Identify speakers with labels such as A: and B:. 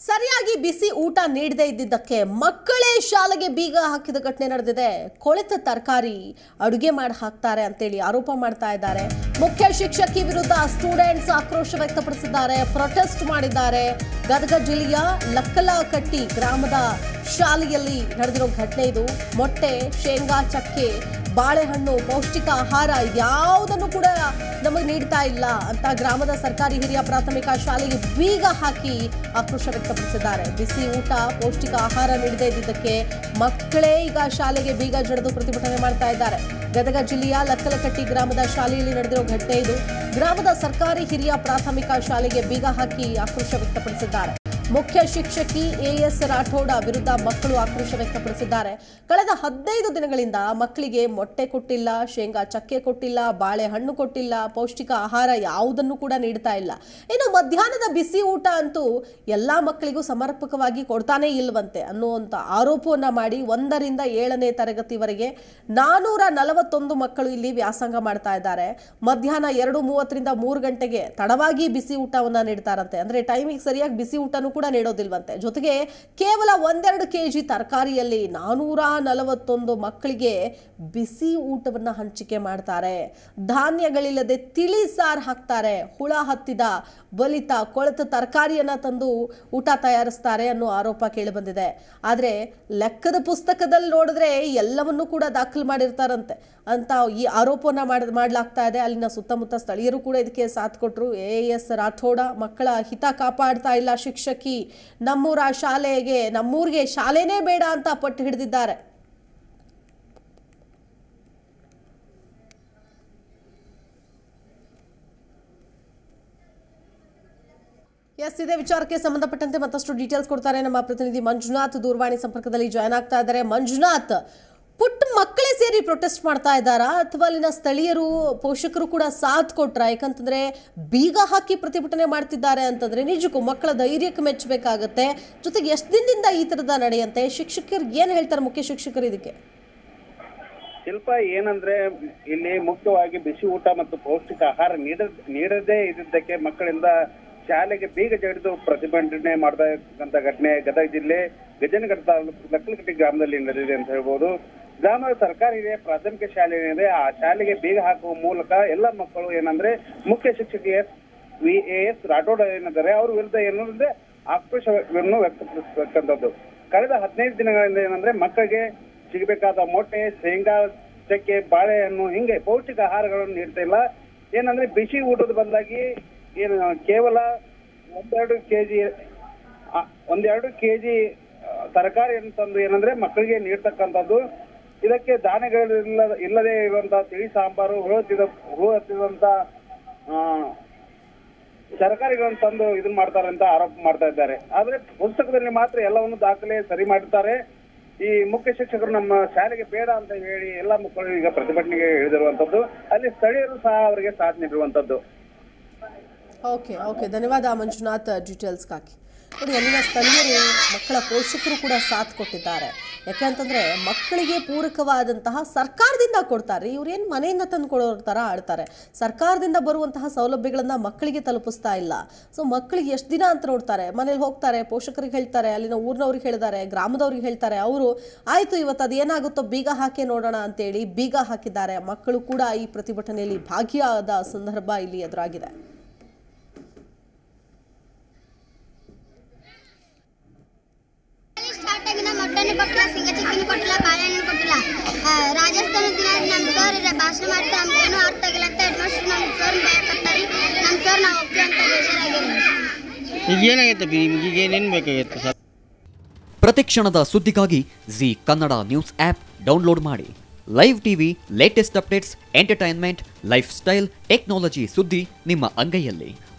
A: ಸರಿಯಾಗಿ ಬಿಸಿ ಊಟ ನೀಡದೇ ಇದ್ದಿದ್ದಕ್ಕೆ ಮಕ್ಕಳೇ ಶಾಲೆಗೆ ಬೀಗ ಹಾಕಿದ ಘಟನೆ ನಡೆದಿದೆ ಕೊಳೆತ ತರಕಾರಿ ಅಡುಗೆ ಮಾಡಿ ಹಾಕ್ತಾರೆ ಅಂತೇಳಿ ಆರೋಪ ಮಾಡ್ತಾ ಇದ್ದಾರೆ ಮುಖ್ಯ ಶಿಕ್ಷಕಿ ವಿರುದ್ಧ ಸ್ಟೂಡೆಂಟ್ಸ್ ಆಕ್ರೋಶ ವ್ಯಕ್ತಪಡಿಸಿದ್ದಾರೆ ಪ್ರೊಟೆಸ್ಟ್ ಮಾಡಿದ್ದಾರೆ ಗದಗ ಜಿಲ್ಲೆಯ ಲಕ್ಕಲಕಟ್ಟಿ ಗ್ರಾಮದ ಶಾಲೆಯಲ್ಲಿ ನಡೆದಿರೋ ಘಟನೆ ಇದು ಮೊಟ್ಟೆ ಶೇಂಗಾ ಚಕ್ಕೆ ಬಾಳೆಹಣ್ಣು ಪೌಷ್ಟಿಕ ಆಹಾರ ಯಾವುದನ್ನು ಕೂಡ ನಮಗೆ ನೀಡ್ತಾ ಇಲ್ಲ ಅಂತ ಗ್ರಾಮದ ಸರ್ಕಾರಿ ಹಿರಿಯ ಪ್ರಾಥಮಿಕ ಶಾಲೆಗೆ ಬೀಗ ಹಾಕಿ ಆಕ್ರೋಶ ವ್ಯಕ್ತಪಡಿಸಿದ್ದಾರೆ ಬಿಸಿ ಊಟ ಪೌಷ್ಟಿಕ ಆಹಾರ ನೀಡದೇ ಇದ್ದಿದ್ದಕ್ಕೆ ಮಕ್ಕಳೇ ಈಗ ಶಾಲೆಗೆ ಬೀಗ ಜಡಿದು ಪ್ರತಿಭಟನೆ ಮಾಡ್ತಾ ಇದ್ದಾರೆ ಗದಗ ಜಿಲ್ಲೆಯ ಲಕ್ಕಲಕಟ್ಟಿ ಗ್ರಾಮದ ಶಾಲೆಯಲ್ಲಿ ನಡೆದಿರೋ ಘಟನೆ ಇದು ಗ್ರಾಮದ ಸರ್ಕಾರಿ ಹಿರಿಯ ಪ್ರಾಥಮಿಕ ಶಾಲೆಗೆ ಬೀಗ ಹಾಕಿ ಆಕ್ರೋಶ ವ್ಯಕ್ತಪಡಿಸಿದ್ದಾರೆ ಮುಖ್ಯ ಶಿಕ್ಷಕಿ ಎಎಸ್ ರಾಠೋಡ ವಿರುದ್ಧ ಮಕ್ಕಳು ಆಕ್ರೋಶ ವ್ಯಕ್ತಪಡಿಸಿದ್ದಾರೆ ಕಳೆದ ಹದಿನೈದು ದಿನಗಳಿಂದ ಮಕ್ಕಳಿಗೆ ಮೊಟ್ಟೆ ಕೊಟ್ಟಿಲ್ಲ ಶೇಂಗಾ ಚಕ್ಕೆ ಕೊಟ್ಟಿಲ್ಲ ಬಾಳೆಹಣ್ಣು ಕೊಟ್ಟಿಲ್ಲ ಪೌಷ್ಟಿಕ ಆಹಾರ ಯಾವುದನ್ನು ಕೂಡ ನೀಡ್ತಾ ಇಲ್ಲ ಇನ್ನು ಮಧ್ಯಾಹ್ನದ ಬಿಸಿ ಊಟ ಅಂತೂ ಎಲ್ಲಾ ಮಕ್ಕಳಿಗೂ ಸಮರ್ಪಕವಾಗಿ ಕೊಡ್ತಾನೇ ಇಲ್ವಂತೆ ಅನ್ನುವಂಥ ಆರೋಪವನ್ನ ಮಾಡಿ ಒಂದರಿಂದ ಏಳನೇ ತರಗತಿವರೆಗೆ ನಾನೂರ ನಲವತ್ತೊಂದು ಮಕ್ಕಳು ಇಲ್ಲಿ ವ್ಯಾಸಂಗ ಮಾಡ್ತಾ ಇದ್ದಾರೆ ಮಧ್ಯಾಹ್ನ ಎರಡು ಮೂವತ್ತರಿಂದ ಮೂರು ಗಂಟೆಗೆ ತಡವಾಗಿ ಬಿಸಿ ಊಟವನ್ನ ನೀಡ್ತಾರಂತೆ ಅಂದ್ರೆ ಟೈಮಿಗೆ ಸರಿಯಾಗಿ ಬಿಸಿ ಊಟನೂ ಕೂಡ ನೀಡೋದಿಲ್ವಂತೆ ಜೊತೆಗೆ ಕೇವಲ ಒಂದೆರಡು ಕೆ ಜಿ ತರಕಾರಿಯಲ್ಲಿ ನಾನೂರ ನಲವತ್ತೊಂದು ಮಕ್ಕಳಿಗೆ ಬಿಸಿ ಊಟವನ್ನ ಹಂಚಿಕೆ ಮಾಡ್ತಾರೆ ಧಾನ್ಯಗಳಿಲ್ಲದೆ ತಿಳಿ ಸಾರು ಹಾಕ್ತಾರೆ ಹುಳ ಹತ್ತಿದ ಬಲಿತ ಕೊಳೆತ ತರಕಾರಿಯನ್ನ ತಂದು ಊಟ ತಯಾರಿಸ್ತಾರೆ ಅನ್ನೋ ಆರೋಪ ಕೇಳಿಬಂದಿದೆ ಆದರೆ ಲೆಕ್ಕದ ಪುಸ್ತಕದಲ್ಲಿ ನೋಡಿದ್ರೆ ಎಲ್ಲವನ್ನೂ ಕೂಡ ದಾಖಲು ಮಾಡಿರ್ತಾರಂತೆ ಅಂತ ಈ ಆರೋಪವನ್ನ ಮಾಡ್ ಮಾಡಲಾಗ್ತಾ ಇದೆ ಅಲ್ಲಿನ ಸುತ್ತಮುತ್ತ ಸ್ಥಳೀಯರು ಕೂಡ ಇದಕ್ಕೆ ಸಾಥ್ ಕೊಟ್ಟರು ಎ ಎಸ್ ರಾಠೋಡ ಮಕ್ಕಳ ಹಿತ ಕಾಪಾಡ್ತಾ ಇಲ್ಲ ಶಿಕ್ಷಕಿ ನಮ್ಮೂರ ಶಾಲೆಗೆ ನಮ್ಮೂರಿಗೆ ಶಾಲೆನೇ ಬೇಡ ಅಂತ ಪಟ್ಟು ಹಿಡಿದಿದ್ದಾರೆ ಎಸ್ ಇದೇ ವಿಚಾರಕ್ಕೆ ಸಂಬಂಧಪಟ್ಟಂತೆ ಮತ್ತಷ್ಟು ಡೀಟೇಲ್ಸ್ ಕೊಡ್ತಾರೆ ನಮ್ಮ ಪ್ರತಿನಿಧಿ ಮಂಜುನಾಥ್ ದೂರವಾಣಿ ಸಂಪರ್ಕದಲ್ಲಿ ಜಾಯ್ನ್ ಆಗ್ತಾ ಇದ್ದಾರೆ ಮಂಜುನಾಥ್ ಪುಟ್ಟ ಮಕ್ಕಳೇ ಸೇರಿ ಪ್ರೊಟೆಸ್ಟ್ ಮಾಡ್ತಾ ಇದ್ದಾರಾ ಅಥವಾ ಅಲ್ಲಿನ ಸ್ಥಳೀಯರು ಪೋಷಕರು ಕೂಡ ಸಾಥ್ ಕೊಟ್ರ ಯಾಕಂತಂದ್ರೆ ಬೀಗ ಹಾಕಿ ಪ್ರತಿಭಟನೆ ಮಾಡ್ತಿದ್ದಾರೆ ಅಂತಂದ್ರೆ ನಿಜಕ್ಕೂ ಮಕ್ಕಳ ಧೈರ್ಯಕ್ಕೆ ಮೆಚ್ಚಬೇಕಾಗತ್ತೆ ಜೊತೆಗೆ ಎಷ್ಟು ದಿನದಿಂದ ಈ ತರದ ನಡೆಯಂತೆ ಶಿಕ್ಷಕರು ಏನ್ ಹೇಳ್ತಾರೆ ಮುಖ್ಯ ಶಿಕ್ಷಕರು ಇದಕ್ಕೆ
B: ಶಿಲ್ಪ ಏನಂದ್ರೆ ಇಲ್ಲಿ ಮುಖ್ಯವಾಗಿ ಬಿಸಿ ಊಟ ಮತ್ತು ಪೌಷ್ಟಿಕ ಆಹಾರ ನೀಡ ನೀಡದೇ ಇದ್ದಿದ್ದಕ್ಕೆ ಮಕ್ಕಳಿಂದ ಶಾಲೆಗೆ ಬೀಗ ಜಡಿದು ಪ್ರತಿಭಟನೆ ಮಾಡತಕ್ಕಂತ ಘಟನೆ ಗದಗ ಜಿಲ್ಲೆ ಗಜನಗಢ ತಾಲೂಕು ಲಕ್ಕಲಕಟ್ಟಿ ಗ್ರಾಮದಲ್ಲಿ ನಡೆದಿದೆ ಅಂತ ಹೇಳ್ಬೋದು ಗ್ರಾಮದ ಸರ್ಕಾರಿ ಹಿರಿಯ ಪ್ರಾಥಮಿಕ ಶಾಲೆ ಏನಿದೆ ಆ ಶಾಲೆಗೆ ಬೀಗ ಹಾಕುವ ಮೂಲಕ ಎಲ್ಲ ಮಕ್ಕಳು ಏನಂದ್ರೆ ಮುಖ್ಯ ಶಿಕ್ಷಕಿ S V A S Rathod ಏನಿದ್ದಾರೆ ಅವ್ರ ವಿರುದ್ಧ ಏನಂದ್ರೆ ಆಕ್ರೋಶವನ್ನು ವ್ಯಕ್ತಪಡಿಸತಕ್ಕಂಥದ್ದು ಕಳೆದ ಹದಿನೈದು ದಿನಗಳಿಂದ ಏನಂದ್ರೆ ಮಕ್ಕಳಿಗೆ ಸಿಗಬೇಕಾದ ಮೊಟ್ಟೆ ಶೇಂಗಾ ಚಕ್ಕೆ ಬಾಳೆಹಣ್ಣು ಹಿಂಗೆ ಪೌಷ್ಟಿಕ ಆಹಾರಗಳನ್ನು ನೀಡ್ತಾ ಇಲ್ಲ ಏನಂದ್ರೆ ಬಿಸಿ ಊಟದ ಬದಲಾಗಿ ಏನು ಕೇವಲ ಒಂದೆರಡು ಕೆಜಿ ಒಂದೆರಡು ಕೆಜಿ ತರಕಾರಿಯನ್ನು ತಂದು ಏನಂದ್ರೆ ಮಕ್ಕಳಿಗೆ ನೀಡ್ತಕ್ಕಂಥದ್ದು ಇದಕ್ಕೆ ದಾನೆಗಳಿಲ್ಲ ಇಲ್ಲದೆ ಇರುವಂತಹ ತಿಳಿ ಸಾಂಬಾರು ಹುಳು ಹತ್ತಿದ ಹುಳು ಹತ್ತಿದಂತ ಆ, ತರಕಾರಿಗಳನ್ನು ತಂದು ಇದನ್ನ ಮಾಡ್ತಾರೆ ಅಂತ ಆರೋಪ ಮಾಡ್ತಾ ಇದ್ದಾರೆ ಆದ್ರೆ ಪುಸ್ತಕದಲ್ಲಿ ಮಾತ್ರ ಎಲ್ಲವನ್ನು ದಾಖಲೆ ಸರಿ ಮಾಡಿರ್ತಾರೆ ಈ ಮುಖ್ಯ ಶಿಕ್ಷಕರು ನಮ್ಮ ಶಾಲೆಗೆ ಬೇಡ ಅಂತ ಹೇಳಿ ಎಲ್ಲಾ ಮಕ್ಕಳು ಈಗ ಪ್ರತಿಭಟನೆಗೆ ಇಳಿದಿರುವಂತದ್ದು ಅಲ್ಲಿ ಸ್ಥಳೀಯರು ಸಹ ಅವರಿಗೆ ಸಾಥ್ ನೀಡಿರುವಂತದ್ದು
A: ಓಕೆ ಓಕೆ ಧನ್ಯವಾದ ಮಂಜುನಾಥ್ ಡೀಟೇಲ್ಸ್ಗಾಗಿ ನೋಡಿ ಅಲ್ಲಿನ ಸ್ಥಳೀಯರು ಮಕ್ಕಳ ಪೋಷಕರು ಕೂಡ ಸಾಥ್ ಕೊಟ್ಟಿದ್ದಾರೆ ಯಾಕೆಂತಂದ್ರೆ ಮಕ್ಕಳಿಗೆ ಪೂರಕವಾದಂತಹ ಸರ್ಕಾರದಿಂದ ಕೊಡ್ತಾರೆ ಇವ್ರೇನು ಮನೆಯಿಂದ ತಂದು ಕೊಡೋ ಥರ ಆಡ್ತಾರೆ ಸರ್ಕಾರದಿಂದ ಬರುವಂತಹ ಸೌಲಭ್ಯಗಳನ್ನ ಮಕ್ಕಳಿಗೆ ತಲುಪಿಸ್ತಾ ಇಲ್ಲ ಸೊ ಮಕ್ಕಳಿಗೆ ಎಷ್ಟು ದಿನ ಅಂತ ನೋಡ್ತಾರೆ ಮನೇಲಿ ಹೋಗ್ತಾರೆ ಪೋಷಕರಿಗೆ ಹೇಳ್ತಾರೆ ಅಲ್ಲಿನ ಊರಿನವ್ರಿಗೆ ಹೇಳ್ತಾರೆ ಗ್ರಾಮದವ್ರಿಗೆ ಹೇಳ್ತಾರೆ ಅವರು ಆಯ್ತು ಇವತ್ತು ಅದೇನಾಗುತ್ತೋ ಬೀಗ ಹಾಕಿ ನೋಡೋಣ ಅಂತೇಳಿ ಬೀಗ ಹಾಕಿದ್ದಾರೆ ಮಕ್ಕಳು ಕೂಡ ಈ ಪ್ರತಿಭಟನೆಯಲ್ಲಿ ಭಾಗಿಯಾದ ಸಂದರ್ಭ ಇಲ್ಲಿ ಎದುರಾಗಿದೆ
C: ಸ್ಟಾರ್ಟ್ ಆಗಿನ ಮೊಟ್ಟೆನೂ ಕೊಟ್ಟಿಲ್ಲ ಸಿಂಗ ಚಿಕ್ಕಿನೂ ಕೊಟ್ಟಿಲ್ಲ ಬಾಳೆಹಣ್ಣು ಕೊಟ್ಟಿಲ್ಲ ಆ, ರಾಜಸ್ಥಾನ ದಿನ ನಮ್ಮ ಸರ್ ಇದೆ ಭಾಷಣ ಮಾಡ್ತಾರೆ ನಮ್ಗೆ ಏನೂ ಅರ್ಥ ಆಗಿಲ್ಲ ಅಂತ ಹೆಡ್ ಮಾಸ್ಟರ್ ನಮ್ಮ ಸರ್ ಬೇಕತ್ತಾರೆ ನಮ್ಮ ಸರ್ ನಾವು ಒಪ್ಪಿಗೆ ಅಂತ ಬೇಜಾರಾಗಿದ್ದೀವಿ
D: ಈಗ ಏನಾಗೈತೆ ಬಿ ನಿಮ್ಗೆ ಈಗ ಏನೇನು ಬೇಕಾಗೈತೆ ಸರ್
E: ಪ್ರತಿಕ್ಷಣದ ಸುದ್ದಿಗಾಗಿ Zee Kannada news app download ಮಾಡಿ live TV latest updates entertainment lifestyle technology ಸುದ್ದಿ ನಿಮ್ಮ ಅಂಗೈಯಲ್ಲಿ